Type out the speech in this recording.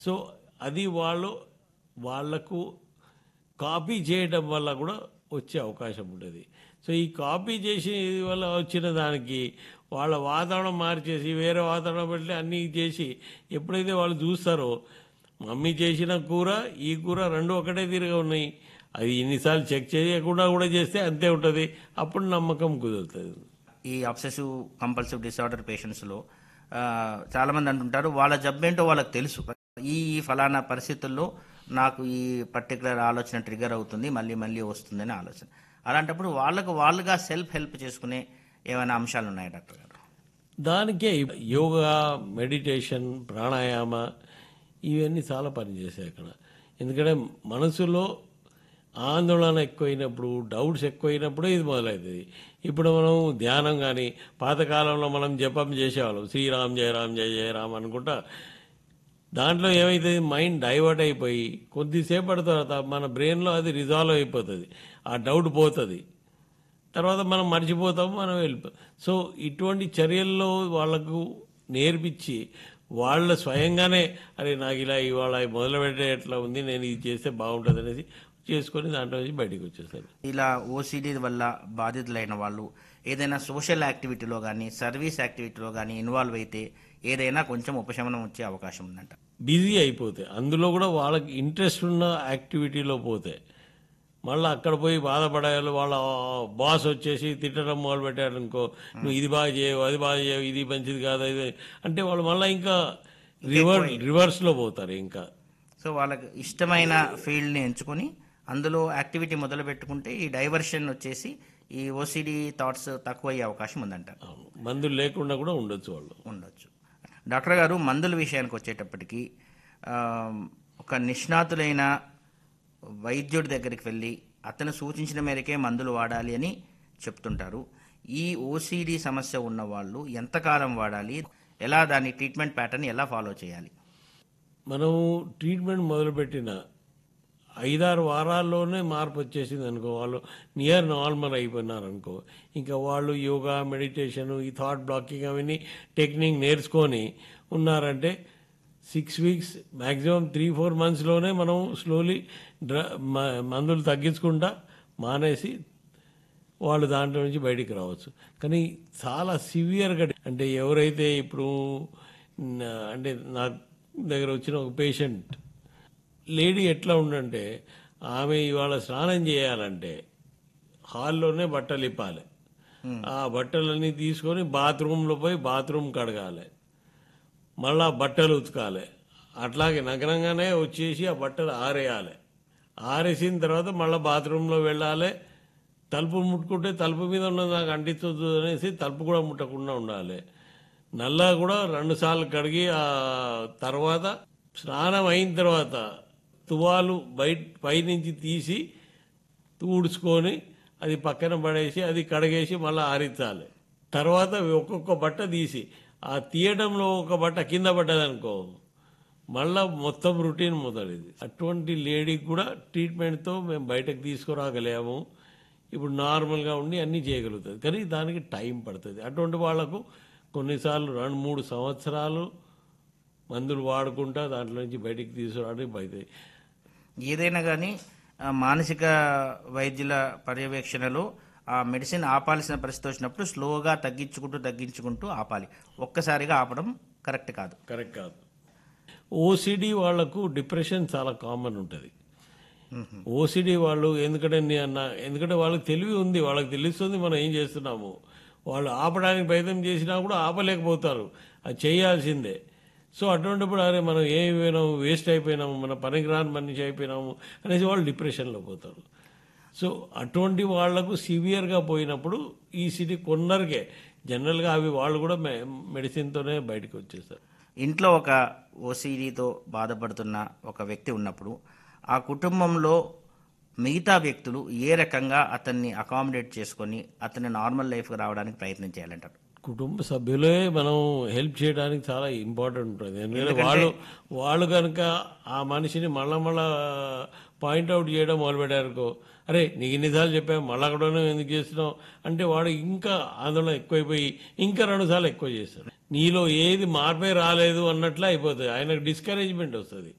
So అది వాళ్ళు వాళ్లకు కాపీ చేయడం వల్ల కూడా వచ్చే అవకాశం ఉంటుంది సో ఈ కాపీ చేసి వల్ల వచ్చిన దానికి వాళ్ళ వాతావరణం మార్చేసి వేరే వాతావరణం పెట్టి అన్నీ చేసి ఎప్పుడైతే వాళ్ళు చూస్తారో మమ్మీ చేసిన కూర ఈ కూర రెండు ఒకటే తీరుగా ఉన్నాయి అది ఇన్నిసార్లు చెక్ చేయకుండా కూడా చేస్తే అంతే ఉంటుంది అప్పుడు నమ్మకం కుదురుతుంది ఈ అబ్సెసివ్ కంపల్సివ్ డిసార్డర్ పేషెంట్స్లో చాలామంది అంటుంటారు వాళ్ళ జబ్బేంటో వాళ్ళకి తెలుసు ఈ ఫలానా పరిస్థితుల్లో నాకు ఈ పర్టికులర్ ఆలోచన ట్రిగర్ అవుతుంది మళ్ళీ మళ్ళీ వస్తుందని ఆలోచన అలాంటప్పుడు వాళ్ళకు వాళ్ళుగా సెల్ఫ్ హెల్ప్ చేసుకునే ఏమైనా అంశాలు ఉన్నాయా డాక్టర్ గారు దానికే యోగా మెడిటేషన్ ప్రాణాయామ ఇవన్నీ చాలా పనిచేసాయి అక్కడ ఎందుకంటే మనసులో ఆందోళన ఎక్కువైనప్పుడు డౌట్స్ ఎక్కువైనప్పుడే ఇది మొదలవుతుంది ఇప్పుడు మనం ధ్యానం కానీ పాతకాలంలో మనం జపం చేసేవాళ్ళం శ్రీరామ్ జయ రామ్ జయ జయ రామ్ అనుకుంటా దాంట్లో ఏమవుతుంది మైండ్ డైవర్ట్ అయిపోయి కొద్దిసేపటి తర్వాత మన బ్రెయిన్లో అది రిజాల్వ్ అయిపోతుంది ఆ డౌట్ పోతుంది తర్వాత మనం మర్చిపోతాం మనం వెళ్ళిపో సో ఇటువంటి చర్యల్లో వాళ్ళకు నేర్పించి వాళ్ళ స్వయంగానే అరే నాకు ఇలా ఇవాళ మొదలు పెట్టేట్లా ఉంది నేను ఇది చేస్తే బాగుంటుంది అనేసి చేసుకొని దాంట్లో నుంచి బయటికి వచ్చేసాను ఇలా ఓసిడి వల్ల బాధితులైన వాళ్ళు ఏదైనా సోషల్ యాక్టివిటీలో కానీ సర్వీస్ యాక్టివిటీలో కానీ ఇన్వాల్వ్ అయితే ఏదైనా కొంచెం ఉపశమనం వచ్చే అవకాశం ఉందంట బిజీ అయిపోతే అందులో కూడా వాళ్ళకి ఇంట్రెస్ట్ ఉన్న యాక్టివిటీలో పోతే మళ్ళీ అక్కడ పోయి బాధపడాలి వాళ్ళ బాస్ వచ్చేసి తిట్టడం మొదలు పెట్టారు అనుకో నువ్వు ఇది బాగా చేయవు అది బాగా చేయవు ఇది మంచిది కాదు ఇది అంటే వాళ్ళు మళ్ళీ ఇంకా రివర్ రివర్స్లో పోతారు ఇంకా సో వాళ్ళకి ఇష్టమైన ఫీల్డ్ని ఎంచుకొని అందులో యాక్టివిటీ మొదలు పెట్టుకుంటే ఈ డైవర్షన్ వచ్చేసి ఈ ఓసిడి థాట్స్ తక్కువ అయ్యే అవకాశం ఉందంట అవును. మందులు లేకుండా కూడా ఉండొచ్చు వాళ్ళు ఉండొచ్చు డాక్టర్ గారు మందుల విషయానికి వచ్చేటప్పటికి ఆ, ఒక నిష్ణాతులైన వైద్యుడి దగ్గరికి వెళ్ళి అతను సూచించిన మేరకే మందులు వాడాలి అని చెప్తుంటారు ఈ ఓసిడి సమస్య ఉన్న వాళ్ళు ఎంతకాలం వాడాలి ఎలా దాని ట్రీట్మెంట్ ప్యాటర్న్ ఎలా ఫాలో చేయాలి మనం ట్రీట్మెంట్ మొదలుపెట్టిన ఐదారు వారాల్లోనే మార్పు వచ్చేసింది అనుకో వాళ్ళు నియర్ నార్మల్ అయిపోయినారు అనుకో ఇంకా వాళ్ళు యోగా మెడిటేషన్ ఈ థాట్ బ్లాకింగ్ అవన్నీ టెక్నిక్ నేర్చుకొని ఉన్నారంటే six weeks maximum three four మంత్స్లోనే మనం స్లోలీ డ్ర మ- మందులు తగ్గించుకుంటా మానేసి వాళ్ళు దాంట్లో నుంచి బయటికి రావచ్చు కానీ చాలా సివియర్గా అంటే ఎవరైతే ఇప్పుడు నా- అంటే నా దగ్గర వచ్చిన ఒక పేషెంట్ లేడీ ఎట్లా ఉండంటే ఆమె ఇవాళ స్నానం చేయాలంటే హాల్లోనే బట్టలు ఇప్పాలి ఆ బట్టలన్నీ తీసుకొని బాత్రూంలో పోయి బాత్రూమ్ కడగాలి మళ్ళా బట్టలు ఉతకాలి అట్లాగే నగరంగానే వచ్చేసి ఆ బట్టలు ఆరేయాలి ఆరేసిన తర్వాత మళ్ళీ బాత్రూంలో వెళ్ళాలి తలుపు ముట్టుకుంటే తలుపు మీద ఉన్నది నాకు అంటించొద్దు అనేసి తలుపు కూడా ముట్టకుండా ఉండాలి నల్లా కూడా రెండు సార్లు కడిగి ఆ తర్వాత స్నానం అయిన తర్వాత తువాలు బయట పైనుంచి తీసి ఊడ్చుకొని అది పక్కన పడేసి అది కడిగేసి మళ్ళీ ఆరించాలి తర్వాత ఒక్కొక్క బట్ట తీసి ఆ తీయడంలో ఒక బట్ట కింద పడ్డదనుకో మళ్ళా మొత్తం రొటీన్ మొదలైంది అటువంటి లేడీకి కూడా ట్రీట్మెంట్తో మేము బయటకు తీసుకురాగలేము ఇప్పుడు నార్మల్గా ఉండి అన్నీ చేయగలుగుతుంది కానీ దానికి టైం పడుతుంది అటువంటి వాళ్ళకు కొన్నిసార్లు రెండు మూడు సంవత్సరాలు మందులు వాడుకుంటా దాంట్లో నుంచి బయటికి తీసుకురావడానికి బయట ఏదైనా కానీ ఆ, మానసిక వైద్యుల పర్యవేక్షణలో ఆ మెడిసిన్ ఆపాల్సిన పరిస్థితి వచ్చినప్పుడు స్లోగా తగ్గించుకుంటూ తగ్గించుకుంటూ ఆపాలి ఒక్కసారిగా ఆపడం కరెక్ట్ కాదు కరెక్ట్ కాదు ఓసిడి వాళ్లకు డిప్రెషన్ చాలా కామన్ ఉంటుంది ఓసిడి వాళ్ళు ఎందుకంటే నే- నా- ఎందుకంటే వాళ్ళకి తెలివి ఉంది వాళ్ళకి తెలుస్తుంది మనం ఏం చేస్తున్నాము వాళ్ళు ఆపడానికి ప్రయత్నం చేసినా కూడా ఆపలేకపోతారు అది చేయాల్సిందే సో అటువంటిప్పుడు అరే మనం ఏమైనాము వేస్ట్ అయిపోయినాము మన పనికిరాని మనిషి అయిపోయినాము అనేసి వాళ్ళు డిప్రెషన్లో పోతారు సో అటువంటి వాళ్లకు సివియర్గా పోయినప్పుడు ఈ సిటీ కొందరికే జనరల్గా అవి వాళ్ళు కూడా మె మెడిసిన్తోనే బయటకు వచ్చేస్తారు ఇంట్లో ఒక ఓసిడితో బాధపడుతున్న ఒక వ్యక్తి ఉన్నప్పుడు ఆ కుటుంబంలో మిగతా వ్యక్తులు ఏ రకంగా అతన్ని అకామిడేట్ చేసుకొని అతన్ని నార్మల్ లైఫ్కి రావడానికి ప్రయత్నం చేయాలంటారు కుటుంబ సభ్యులే మనం హెల్ప్ చేయడానికి చాలా ఇంపార్టెంట్ ఉంటుంది ఎందుకంటే వాళ్ళు వాళ్ళు కనుక ఆ మనిషిని మళ్ళా మళ్ళా పాయింట్అవుట్ చేయడం మొదలుపెట్టారనుకో అరే నీకు ఇన్నిసార్లు చెప్పాము మళ్ళా కూడా ఎందుకు చేస్తున్నావు అంటే వాడు ఇంకా ఆందోళన ఎక్కువైపోయి ఇంకా రెండు సార్లు ఎక్కువ చేస్తాడు నీలో ఏది మార్పే రాలేదు అన్నట్లు అయిపోతుంది ఆయనకు డిస్కరేజ్మెంట్ వస్తుంది